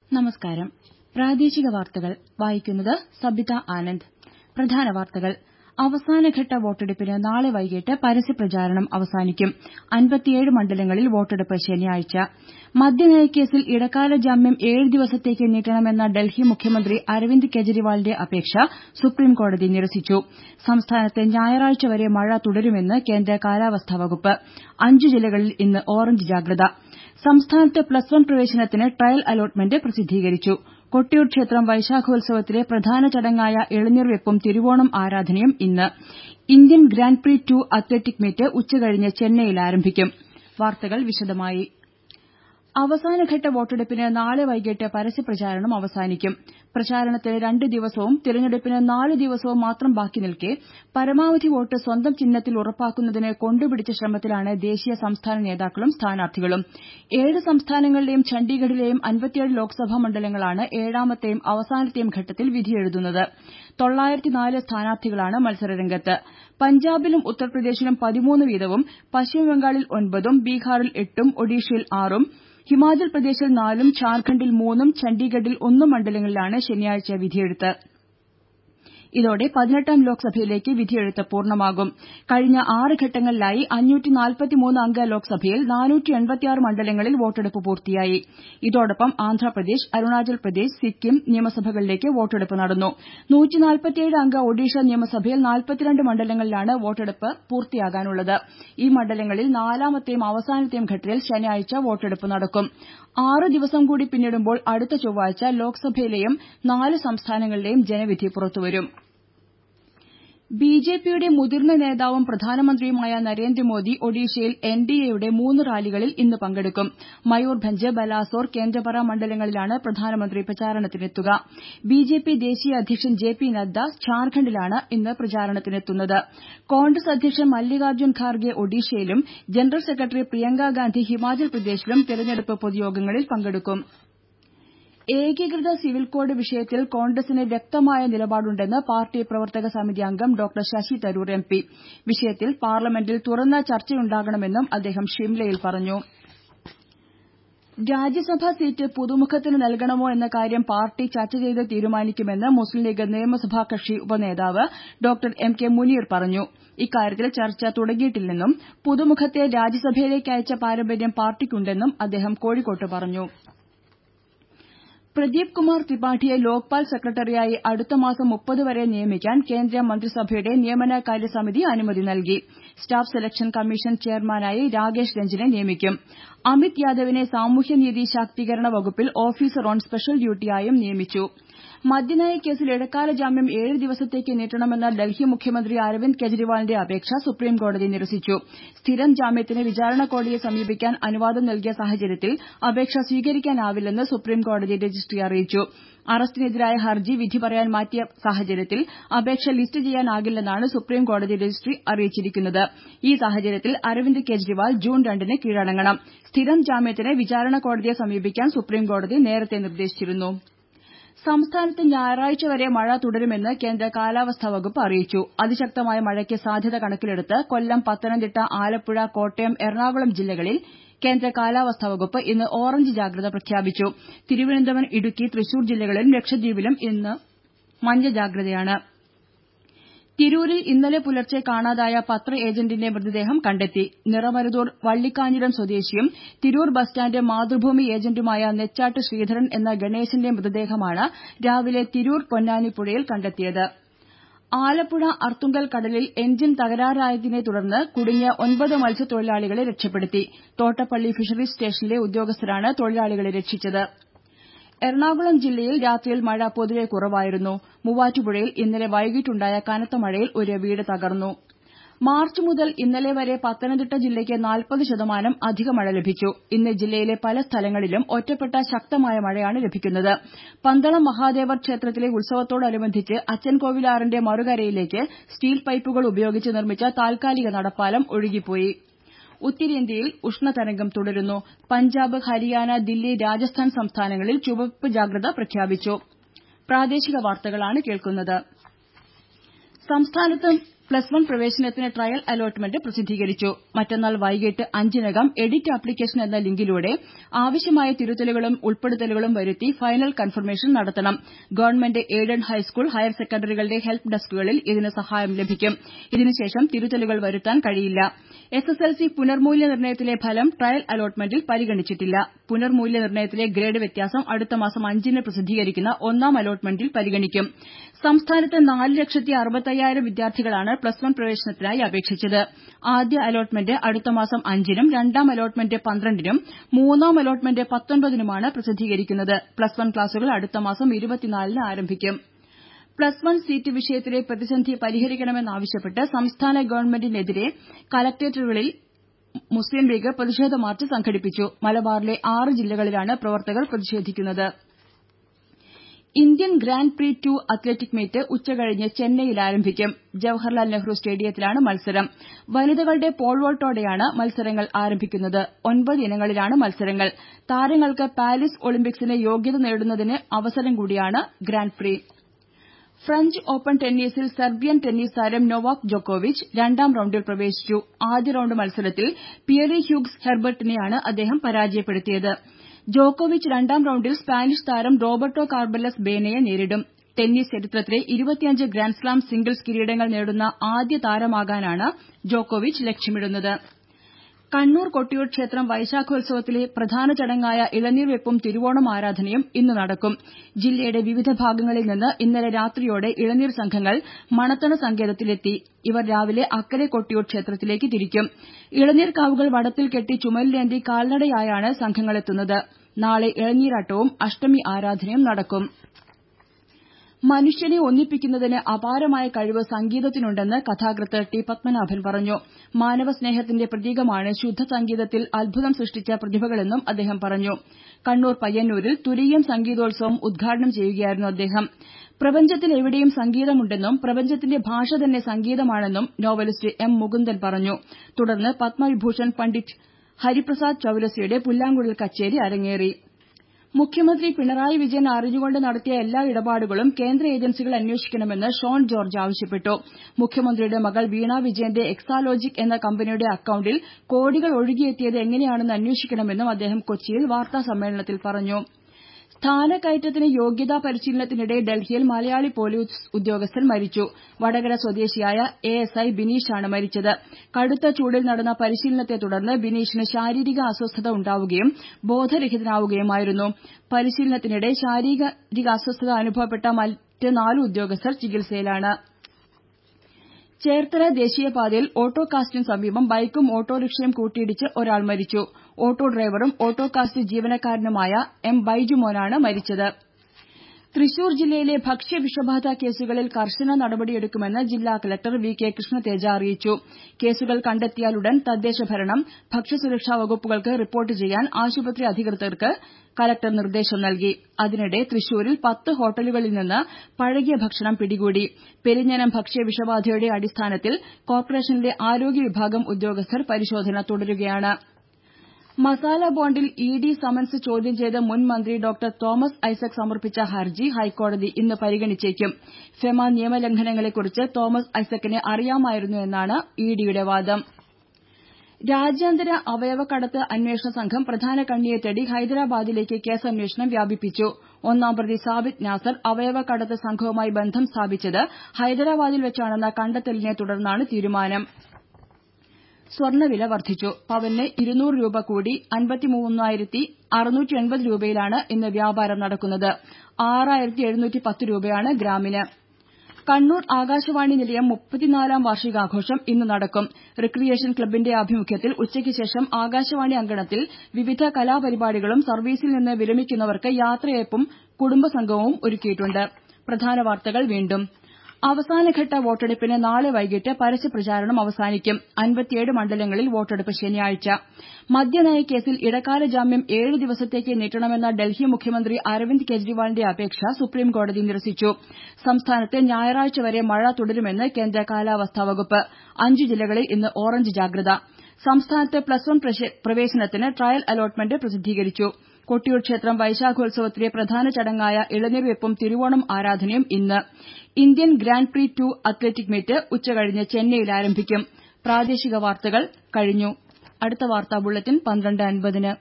നമസ്കാരം പ്രാദേശിക വാർത്തകൾ വായിക്കുന്നത് സബിത ആനന്ദ് പ്രധാന വാർത്തകൾ അവസാനഘട്ട വോട്ടെടുപ്പിന് നാളെ വൈകിട്ട് പരസ്യപ്രചാരണം അവസാനിക്കും അൻപത്തിയേഴ് മണ്ഡലങ്ങളിൽ വോട്ടെടുപ്പ് ശനിയാഴ്ച മദ്യനയക്കേസിൽ ഇടക്കാല ജാമ്യം ഏഴ് ദിവസത്തേക്ക് നീട്ടണമെന്ന ഡൽഹി മുഖ്യമന്ത്രി അരവിന്ദ് കെജ്രിവാളിന്റെ അപേക്ഷ സുപ്രീംകോടതി നിരസിച്ചു സംസ്ഥാനത്ത് ഞായറാഴ്ച വരെ മഴ തുടരുമെന്ന് കേന്ദ്ര കാലാവസ്ഥാ വകുപ്പ് അഞ്ച് ജില്ലകളിൽ ഇന്ന് ഓറഞ്ച് ജാഗ്രത സംസ്ഥാനത്ത് പ്ലസ് വൺ പ്രവേശനത്തിന് ട്രയൽ അലോട്ട്മെന്റ് പ്രസിദ്ധീകരിച്ചു കൊട്ടിയൂർ ക്ഷേത്രം വൈശാഖോത്സവത്തിലെ പ്രധാന ചടങ്ങായ ഇളനീർ വെപ്പും തിരുവോണം ആരാധനയും ഇന്ന് Indian grand prix two athletic meet ഉച്ചകഴിഞ്ഞ് ചെന്നൈയിൽ ആരംഭിക്കും വാർത്തകൾ വിശദമായി അവസാനഘട്ട വോട്ടെടുപ്പിന് നാളെ വൈകിട്ട് പരസ്യപ്രചാരണം അവസാനിക്കും പ്രചാരണത്തിന് രണ്ട് ദിവസവും തിരഞ്ഞെടുപ്പിന് നാല് ദിവസവും മാത്രം ബാക്കി നിൽക്കെ പരമാവധി വോട്ട് സ്വന്തം ചിഹ്നത്തിൽ ഉറപ്പാക്കുന്നതിന് കൊണ്ടുപിടിച്ച ശ്രമത്തിലാണ് ദേശീയ സംസ്ഥാന നേതാക്കളും സ്ഥാനാർത്ഥികളും ഏഴ് സംസ്ഥാനങ്ങളിലെയും ഛണ്ഡീഗഡിലെയും അൻപത്തിയേഴ് ലോക്സഭാ മണ്ഡലങ്ങളാണ് ഏഴാമത്തെയും അവസാനത്തെയും ഘട്ടത്തിൽ വിധിയെഴുതുന്നത് സ്ഥാനാർത്ഥികളാണ് മത്സരരംഗത്ത് പഞ്ചാബിലും ഉത്തർപ്രദേശിലും പതിമൂന്ന് വീതവും പശ്ചിമബംഗാളിൽ ഒൻപതും ബീഹാറിൽ എട്ടും ഒഡീഷയിൽ ആറും ഹിമാചൽ പ്രദേശിൽ നാലും ഝാർഖണ്ഡിൽ മൂന്നും ചണ്ഡീഗഡിൽ ഒന്നും മണ്ഡലങ്ങളിലാണ് ശനിയാഴ്ച വിധിയെഴുത്ത് ഇതോടെ പതിനെട്ടാം ലോക്സഭയിലേക്ക് വിധിയെഴുത്ത് പൂർണ്ണമാകും കഴിഞ്ഞ ആറ് ഘട്ടങ്ങളിലായി അംഗ ലോക്സഭയിൽ മണ്ഡലങ്ങളിൽ വോട്ടെടുപ്പ് പൂർത്തിയായി ഇതോടൊപ്പം ആന്ധ്രാപ്രദേശ് അരുണാചൽ പ്രദേശ് സിക്കിം നിയമസഭകളിലേക്ക് വോട്ടെടുപ്പ് നടന്നു അംഗ ഒഡീഷ നിയമസഭയിൽ നാൽപ്പത്തിരണ്ട് മണ്ഡലങ്ങളിലാണ് വോട്ടെടുപ്പ് പൂർത്തിയാകാനുള്ളത് ഈ മണ്ഡലങ്ങളിൽ നാലാമത്തെയും അവസാനത്തെയും ഘട്ടത്തിൽ ശനിയാഴ്ച വോട്ടെടുപ്പ് നടക്കും ആറ് ദിവസം കൂടി പിന്നിടുമ്പോൾ അടുത്ത ചൊവ്വാഴ്ച ലോക്സഭയിലെയും നാല് സംസ്ഥാനങ്ങളിലെയും ജനവിധി പുറത്തുവരും ബിജെപിയുടെ മുതിർന്ന നേതാവും പ്രധാനമന്ത്രിയുമായ നരേന്ദ്രമോദി ഒഡീഷയിൽ എൻഡിഎയുടെ മൂന്ന് റാലികളിൽ ഇന്ന് പങ്കെടുക്കും മയൂർഭഞ്ച് ബലാസോർ കേന്ദ്രപറ മണ്ഡലങ്ങളിലാണ് പ്രധാനമന്ത്രി പ്രചാരണത്തിനെത്തുക ബിജെപി ദേശീയ അധ്യക്ഷൻ ജെ പി നദ്ദ ഝാർഖണ്ഡിലാണ് ഇന്ന് പ്രചാരണത്തിനെത്തുന്നത് കോൺഗ്രസ് അധ്യക്ഷൻ മല്ലികാർജ്ജുൻ ഖാർഗെ ഒഡീഷയിലും ജനറൽ സെക്രട്ടറി പ്രിയങ്ക ഗാന്ധി ഹിമാചൽ പ്രദേശിലും തെരഞ്ഞെടുപ്പ് പൊതുയോഗങ്ങളിൽ പങ്കെടുക്കും ഏകീകൃത സിവിൽ കോഡ് വിഷയത്തിൽ കോൺഗ്രസിന് വ്യക്തമായ നിലപാടുണ്ടെന്ന് പാർട്ടി പ്രവർത്തക സമിതി അംഗം doctor Shashi Tharoor M P വിഷയത്തിൽ പാർലമെന്റിൽ തുറന്ന ചർച്ചയുണ്ടാകണമെന്നും അദ്ദേഹം ഷിംലയിൽ പറഞ്ഞു രാജ്യസഭാ സീറ്റ് പുതുമുഖത്തിന് നൽകണമോ എന്ന കാര്യം പാർട്ടി ചർച്ച ചെയ്ത് തീരുമാനിക്കുമെന്ന് മുസ്ലിം ലീഗ് നിയമസഭാ കക്ഷി ഉപനേതാവ് ഡോക്ടർ എം കെ മുനീർ പറഞ്ഞു ഇക്കാര്യത്തിൽ ചർച്ച തുടങ്ങിയിട്ടില്ലെന്നും പുതുമുഖത്തെ രാജ്യസഭയിലേക്ക് അയച്ച പാരമ്പര്യം പാർട്ടിക്കുണ്ടെന്നും അദ്ദേഹം കോഴിക്കോട്ട് പറഞ്ഞു പ്രദീപ് കുമാർ ത്രിപാഠിയെ ലോക്പാൽ സെക്രട്ടറിയായി അടുത്ത മാസം മുപ്പത് വരെ നിയമിക്കാൻ കേന്ദ്ര മന്ത്രിസഭയുടെ നിയമനകാര്യ സമിതി അനുമതി നൽകി സ്റ്റാഫ് സെലക്ഷൻ കമ്മീഷൻ ചെയർമാനായി രാകേഷ് രഞ്ജനെ നിയമിക്കും അമിത് യാദവിനെ സാമൂഹ്യനീതി ശാക്തീകരണ വകുപ്പിൽ ഓഫീസർ ഓൺ സ്പെഷ്യൽ ഡ്യൂട്ടിയായും നിയമിച്ചു മദ്യനയക്കേസിൽ ഇടക്കാല ജാമ്യം ഏഴ് ദിവസത്തേക്ക് നീട്ടണമെന്ന ഡൽഹി മുഖ്യമന്ത്രി അരവിന്ദ് കെജ്രിവാളിന്റെ അപേക്ഷ സുപ്രീംകോടതി നിരസിച്ചു സ്ഥിരം ജാമ്യത്തിന് വിചാരണ കോടതിയെ സമീപിക്കാൻ അനുവാദം നൽകിയ സാഹചര്യത്തിൽ അപേക്ഷ സ്വീകരിക്കാനാവില്ലെന്ന് സുപ്രീംകോടതി രജിസ്ട്രി അറിയിച്ചു അറസ്റ്റിനെതിരായ ഹർജി വിധി പറയാൻ മാറ്റിയ സാഹചര്യത്തിൽ അപേക്ഷ ലിസ്റ്റ് ചെയ്യാനാകില്ലെന്നാണ് സുപ്രീംകോടതി രജിസ്ട്രി അറിയിച്ചിരിക്കുന്നത് ഈ സാഹചര്യത്തിൽ അരവിന്ദ് കെജ്രിവാൾ ജൂൺ രണ്ടിന് കീഴടങ്ങണം സ്ഥിരം ജാമ്യത്തിന് വിചാരണ കോടതിയെ സമീപിക്കാൻ സുപ്രീംകോടതി നേരത്തെ നിർദ്ദേശിച്ചിരുന്നു സംസ്ഥാനത്ത് ഞായറാഴ്ച വരെ മഴ തുടരുമെന്ന് കേന്ദ്ര കാലാവസ്ഥാ വകുപ്പ് അറിയിച്ചു അതിശക്തമായ മഴയ്ക്ക് സാധ്യത കണക്കിലെടുത്ത് കൊല്ലം പത്തനംതിട്ട ആലപ്പുഴ കോട്ടയം എറണാകുളം ജില്ലകളിൽ കേന്ദ്ര കാലാവസ്ഥാ വകുപ്പ് ഇന്ന് ഓറഞ്ച് ജാഗ്രത പ്രഖ്യാപിച്ചു തിരുവനന്തപുരം ഇടുക്കി തൃശൂർ ജില്ലകളിലും ലക്ഷദ്വീപിലും ഇന്ന് മഞ്ഞ ജാഗ്രതയാണ് തിരൂരിൽ ഇന്നലെ പുലർച്ചെ കാണാതായ പത്ര ഏജന്റിന്റെ മൃതദേഹം കണ്ടെത്തി നിറമരുതൂർ വള്ളിക്കാഞ്ഞിരം സ്വദേശിയും തിരൂർ ബസ് സ്റ്റാന്റ് മാതൃഭൂമി ഏജന്റുമായ നെച്ചാട്ട് ശ്രീധരൻ എന്ന ഗണേശന്റെ മൃതദേഹമാണ് രാവിലെ തിരൂർ പൊന്നാനി പുഴയിൽ കണ്ടെത്തിയത് ആലപ്പുഴ അർത്തുങ്കൽ കടലിൽ എഞ്ചിൻ തകരാറിലായതിനെ തുടർന്ന് കുടുങ്ങിയ ഒൻപത് മത്സ്യത്തൊഴിലാളികളെ രക്ഷപ്പെടുത്തി തോട്ടപ്പള്ളി ഫിഷറീസ് സ്റ്റേഷനിലെ ഉദ്യോഗസ്ഥരാണ് തൊഴിലാളികളെ രക്ഷിച്ചത് എറണാകുളം ജില്ലയിൽ രാത്രിയിൽ മഴ പൊതുവെ കുറവായിരുന്നു മൂവാറ്റുപുഴയിൽ ഇന്നലെ വൈകിട്ടുണ്ടായ കനത്ത മഴയിൽ ഒരു വീട് തകർന്നു മാർച്ച് മുതൽ ഇന്നലെ വരെ പത്തനംതിട്ട ജില്ലയ്ക്ക് നാൽപ്പത് ശതമാനം അധിക മഴ ലഭിച്ചു ഇന്ന് ജില്ലയിലെ പല സ്ഥലങ്ങളിലും ഒറ്റപ്പെട്ട ശക്തമായ മഴയാണ് ലഭിക്കുന്നത് പന്തളം മഹാദേവർ ക്ഷേത്രത്തിലെ ഉത്സവത്തോടനുബന്ധിച്ച് അച്ചൻകോവിലാറിന്റെ മറുകരയിലേക്ക് സ്റ്റീൽ പൈപ്പുകൾ ഉപയോഗിച്ച് നിർമ്മിച്ച താൽക്കാലിക നടപ്പാലം ഒഴുകിപ്പോയി ഉത്തരേന്ത്യയിൽ ഉഷ്ണതരംഗം തുടരുന്നു പഞ്ചാബ് ഹരിയാന ദില്ലി രാജസ്ഥാൻ സംസ്ഥാനങ്ങളിൽ ചുവപ്പ് ജാഗ്രത പ്രഖ്യാപിച്ചു പ്രാദേശിക വാർത്തകളാണ് കേൾക്കുന്നത് സംസ്ഥാനത്ത് പ്ലസ് വൺ പ്രവേശനത്തിന് ട്രയൽ അലോട്ട്മെന്റ് പ്രസിദ്ധീകരിച്ചു മറ്റന്നാൾ വൈകിട്ട് അഞ്ചിനകം എഡിറ്റ് ആപ്ലിക്കേഷൻ എന്ന ലിങ്കിലൂടെ ആവശ്യമായ തിരുത്തലുകളും ഉൾപ്പെടുത്തലുകളും വരുത്തി ഫൈനൽ കൺഫർമേഷൻ നടത്തണം ഗവൺമെന്റ് എയ്ഡഡ് ഹൈസ്കൂൾ ഹയർ സെക്കൻഡറികളുടെ ഹെൽപ് ഡെസ്കുകളിൽ ഇതിന് സഹായം ലഭിക്കും ഇതിനുശേഷം തിരുത്തലുകൾ വരുത്താൻ കഴിയില്ല എസ്എസ്എൽസി പുനർമൂല്യനിർണ്ണയത്തിലെ ഫലം ട്രയൽ അലോട്ട്മെന്റിൽ പരിഗണിച്ചിട്ടില്ല പുനർമൂല്യനിർണ്ണയത്തിലെ ഗ്രേഡ് വ്യത്യാസം അടുത്ത മാസം അഞ്ചിന് പ്രസിദ്ധീകരിക്കുന്ന ഒന്നാം അലോട്ട്മെന്റിൽ പരിഗണിക്കും സംസ്ഥാനത്ത് നാല് ലക്ഷത്തി അറുപത്തയ്യായിരം വിദ്യാർത്ഥികളാണ് പ്ലസ് വൺ പ്രവേശനത്തിനായി അപേക്ഷിച്ചത് ആദ്യ അലോട്ട്മെന്റ് അടുത്ത മാസം അഞ്ചിനും രണ്ടാം അലോട്ട്മെന്റ് പന്ത്രണ്ടിനും മൂന്നാം അലോട്ട്മെന്റ് പത്തൊൻപതിനുമാണ് പ്രസിദ്ധീകരിക്കുന്നത് പ്ലസ് വൺ ക്ലാസുകൾ അടുത്ത മാസം ഇരുപത്തിനാലിന് ആരംഭിക്കും പ്ലസ് വൺ സീറ്റ് വിഷയത്തിലെ പ്രതിസന്ധി പരിഹരിക്കണമെന്നാവശ്യപ്പെട്ട് സംസ്ഥാന ഗവൺമെന്റിനെതിരെ കലക്ടറേറ്റുകളിൽ മുസ്ലിം ലീഗ് പ്രതിഷേധ മാർച്ച് സംഘടിപ്പിച്ചു മലബാറിലെ ആറ് ജില്ലകളിലാണ് പ്രവർത്തകർ പ്രതിഷേധിക്കുന്നത് Indian grand prix two athletic meet ഉച്ചകഴിഞ്ഞ് ചെന്നൈയിൽ ആരംഭിക്കും ജവഹർലാൽ നെഹ്റു സ്റ്റേഡിയത്തിലാണ് മത്സരം വനിതകളുടെ പോൾ വോൾട്ടോടെയാണ് മത്സരങ്ങൾ ആരംഭിക്കുന്നത് ഒൻപത് ഇനങ്ങളിലാണ് മത്സരങ്ങൾ താരങ്ങൾക്ക് പാരീസ് ഒളിമ്പിക്സിന് യോഗ്യത നേടുന്നതിന് അവസരം കൂടിയാണ് ഗ്രാന്റ് പ്രി ഫ്രഞ്ച് ഓപ്പൺ ടെന്നീസിൽ സെർബിയൻ ടെന്നീസ് താരം നൊവാക് ജോക്കോവിച്ച് രണ്ടാം റൌണ്ടിൽ പ്രവേശിച്ചു ആദ്യ റൌണ്ട് മത്സരത്തിൽ പിയറി ഹ്യൂഗ്സ് ഹെർബർട്ടിനെയാണ് അദ്ദേഹം പരാജയപ്പെടുത്തിയത് ജോക്കോവിച്ച് രണ്ടാം റൌണ്ടിൽ സ്പാനിഷ് താരം റോബർട്ടോ കാർബലസ് ബേനയെ നേരിടും ടെന്നീസ് ചരിത്രത്തിലെ ഇരുപത്തിയഞ്ച് ഗ്രാൻഡ്സ്ലാം സിംഗിൾസ് കിരീടങ്ങൾ നേടുന്ന ആദ്യ താരമാകാനാണ് ജോക്കോവിച്ച് ലക്ഷ്യമിടുന്നത് കണ്ണൂർ കൊട്ടിയൂർ ക്ഷേത്രം വൈശാഖോത്സവത്തിലെ പ്രധാന ചടങ്ങായ ഇളനീർ വെപ്പും തിരുവോണം ആരാധനയും ഇന്ന് നടക്കും ജില്ലയുടെ വിവിധ ഭാഗങ്ങളിൽ നിന്ന് ഇന്നലെ രാത്രിയോടെ ഇളനീർ സംഘങ്ങൾ മണത്തണ സങ്കേതത്തിലെത്തി ഇവർ രാവിലെ അക്കരെ കൊട്ടിയൂർ ക്ഷേത്രത്തിലേക്ക് തിരിക്കും ഇളനീർ കാവുകൾ വടത്തിൽ കെട്ടി ചുമലിലേന്തി കാൽനടയായാണ് സംഘങ്ങളെത്തുന്നത് നാളെ ഇളനീരാട്ടവും അഷ്ടമി ആരാധനയും നടക്കും മനുഷ്യനെ ഒന്നിപ്പിക്കുന്നതിന് അപാരമായ കഴിവ് സംഗീതത്തിനുണ്ടെന്ന് കഥാകൃത്ത് ടി പത്മനാഭൻ പറഞ്ഞു മാനവസ്നേഹത്തിന്റെ പ്രതീകമാണ് ശുദ്ധ സംഗീതത്തിൽ അത്ഭുതം സൃഷ്ടിച്ച പ്രതിഭകളെന്നും അദ്ദേഹം പറഞ്ഞു കണ്ണൂർ പയ്യന്നൂരിൽ തുരീയം സംഗീതോത്സവം ഉദ്ഘാടനം ചെയ്യുകയായിരുന്നു അദ്ദേഹം പ്രപഞ്ചത്തിൽ എവിടെയും സംഗീതമുണ്ടെന്നും പ്രപഞ്ചത്തിന്റെ ഭാഷ തന്നെ സംഗീതമാണെന്നും നോവലിസ്റ്റ് എം മുകുന്ദൻ പറഞ്ഞു തുടർന്ന് പത്മവിഭൂഷൺ പണ്ഡിറ്റ് ഹരിപ്രസാദ് ചൌരസിയുടെ പുല്ലാങ്കുഴൽ കച്ചേരി അരങ്ങേറി മുഖ്യമന്ത്രി പിണറായി വിജയൻ അറിഞ്ഞുകൊണ്ട് നടത്തിയ എല്ലാ ഇടപാടുകളും കേന്ദ്ര ഏജൻസികൾ അന്വേഷിക്കണമെന്ന് ഷോൺ ജോർജ് ആവശ്യപ്പെട്ടു മുഖ്യമന്ത്രിയുടെ മകൾ വീണ വിജയന്റെ എക്സാലോജിക് എന്ന കമ്പനിയുടെ അക്കൌണ്ടിൽ കോടികൾ ഒഴുകിയെത്തിയത് എങ്ങനെയാണെന്ന് അന്വേഷിക്കണമെന്നും അദ്ദേഹം കൊച്ചിയിൽ വാർത്താസമ്മേളനത്തിൽ പറഞ്ഞു സ്ഥാനക്കയറ്റത്തിന് യോഗ്യതാ പരിശീലനത്തിനിടെ ഡൽഹിയിൽ മലയാളി പോലീസ് ഉദ്യോഗസ്ഥൻ മരിച്ചു വടകര സ്വദേശിയായ എ എസ് ഐ ബിനീഷാണ് മരിച്ചത് കടുത്ത ചൂടിൽ നടന്ന പരിശീലനത്തെ തുടർന്ന് ബിനീഷിന് ശാരീരിക അസ്വസ്ഥത ഉണ്ടാവുകയും ബോധരഹിതനാവുകയുമായിരുന്നു പരിശീലനത്തിനിടെ ശാരീരിക അസ്വസ്ഥത അനുഭവപ്പെട്ട മറ്റ് നാല് ഉദ്യോഗസ്ഥർ ചികിത്സയിലാണ് ചേർത്തല ദേശീയപാതയിൽ ഓട്ടോ കാസ്റ്റിന് സമീപം ബൈക്കും ഓട്ടോറിക്ഷയും കൂട്ടിയിടിച്ച് ഒരാൾ മരിച്ചു ഓട്ടോ ഡ്രൈവറും ഓട്ടോ കാസ്റ്റ് ജീവനക്കാരനുമായ എം ബൈജുമോനാണ് മരിച്ചത് തൃശൂർ ജില്ലയിലെ ഭക്ഷ്യവിഷബാധ കേസുകളിൽ കർശന നടപടിയെടുക്കുമെന്ന് ജില്ലാ കലക്ടർ വി കെ കൃഷ്ണതേജ അറിയിച്ചു കേസുകൾ കണ്ടെത്തിയാലുടൻ തദ്ദേശഭരണം ഭക്ഷ്യസുരക്ഷാ വകുപ്പുകൾക്ക് റിപ്പോർട്ട് ചെയ്യാൻ ആശുപത്രി അധികൃതർക്ക് കലക്ടർ നിർദ്ദേശം നൽകി അതിനിടെ തൃശൂരിൽ പത്ത് ഹോട്ടലുകളിൽ നിന്ന് പഴകിയ ഭക്ഷണം പിടികൂടി പെരിഞ്ഞനം ഭക്ഷ്യവിഷബാധയുടെ അടിസ്ഥാനത്തിൽ കോർപ്പറേഷനിലെ ആരോഗ്യ വിഭാഗം ഉദ്യോഗസ്ഥർ പരിശോധന തുടരുകയാണ് മസാല ബോണ്ടിൽ ഇ ഡി സമൻസ് ചോദ്യം ചെയ്ത് മുൻ മന്ത്രി ഡോക്ടർ തോമസ് ഐസക് സമർപ്പിച്ച ഹർജി ഹൈക്കോടതി ഇന്ന് പരിഗണിച്ചേക്കും ഫെമ നിയമലംഘനങ്ങളെക്കുറിച്ച് തോമസ് ഐസക്കിന് അറിയാമായിരുന്നു എന്നാണ് ഇ ഡിയുടെ വാദം രാജ്യാന്തര അവയവക്കടത്ത് അന്വേഷണ സംഘം പ്രധാന കണ്ണിയെ തേടി ഹൈദരാബാദിലേക്ക് കേസന്വേഷണം വ്യാപിപ്പിച്ചു ഒന്നാം പ്രതി സാബിത് നാസർ അവയവക്കടത്ത് സംഘവുമായി ബന്ധം സ്ഥാപിച്ചത് ഹൈദരാബാദിൽ വെച്ചാണെന്ന കണ്ടെത്തലിനെ തുടർന്നാണ് തീരുമാനം സ്വർണ്ണവില വർദ്ധിച്ചു പവന് ഇരുന്നൂറ് രൂപ കൂടി അൻപത്തിമൂവായിരത്തി അറുന്നൂറ്റി എൺപത് രൂപയിലാണ് ഇന്ന് വ്യാപാരം നടക്കുന്നത് ആറായിരത്തി എഴുന്നൂറ്റി പത്ത് രൂപയാണ് ഗ്രാമിന് കണ്ണൂർ ആകാശവാണി നിലയം മുപ്പത്തിനാലാം വാർഷികാഘോഷം ഇന്ന് നടക്കും റിക്രിയേഷൻ ക്ലബിന്റെ ആഭിമുഖ്യത്തിൽ ഉച്ചയ്ക്ക് ശേഷം ആകാശവാണി അങ്കണത്തിൽ വിവിധ കലാപരിപാടികളും സർവീസിൽ നിന്ന് വിരമിക്കുന്നവർക്ക് യാത്രയയപ്പും കുടുംബസംഗമവും ഒരുക്കിയിട്ടുണ്ട് പ്രധാന വാർത്തകൾ വീണ്ടും അവസാനഘട്ട വോട്ടെടുപ്പിന് നാളെ വൈകിട്ട് പരസ്യപ്രചാരണം അവസാനിക്കും അൻപത്തിയേഴ് മണ്ഡലങ്ങളിൽ വോട്ടെടുപ്പ് ശനിയാഴ്ച മദ്യനയക്കേസിൽ ഇടക്കാല ജാമ്യം ഏഴ് ദിവസത്തേക്ക് നീട്ടണമെന്ന ഡൽഹി മുഖ്യമന്ത്രി അരവിന്ദ് കെജ്രിവാളിന്റെ അപേക്ഷ സുപ്രീംകോടതി നിരസിച്ചു സംസ്ഥാനത്ത് ഞായറാഴ്ച വരെ മഴ തുടരുമെന്ന് കേന്ദ്ര കാലാവസ്ഥാ വകുപ്പ് അഞ്ച് ജില്ലകളിൽ ഇന്ന് ഓറഞ്ച് ജാഗ്രത സംസ്ഥാനത്ത് പ്ലസ് വൺ പ്രവേശനത്തിന് ട്രയൽ അലോട്ട്മെന്റ് പ്രസിദ്ധീകരിച്ചു കൊട്ടിയൂർ ക്ഷേത്രം വൈശാഖോത്സവത്തിലെ പ്രധാന ചടങ്ങായ ഇളനീർവെപ്പും തിരുവോണം ആരാധനയും ഇന്ന് Indian grand prix two athletic meet ഉച്ചകഴിഞ്ഞ് ചെന്നൈയിൽ ആരംഭിക്കും പ്രാദേശിക വാർത്തകൾ കഴിഞ്ഞു അടുത്ത വാർത്താ ബുള്ളറ്റിൻ പന്ത്രണ്ട് അൻപതിന്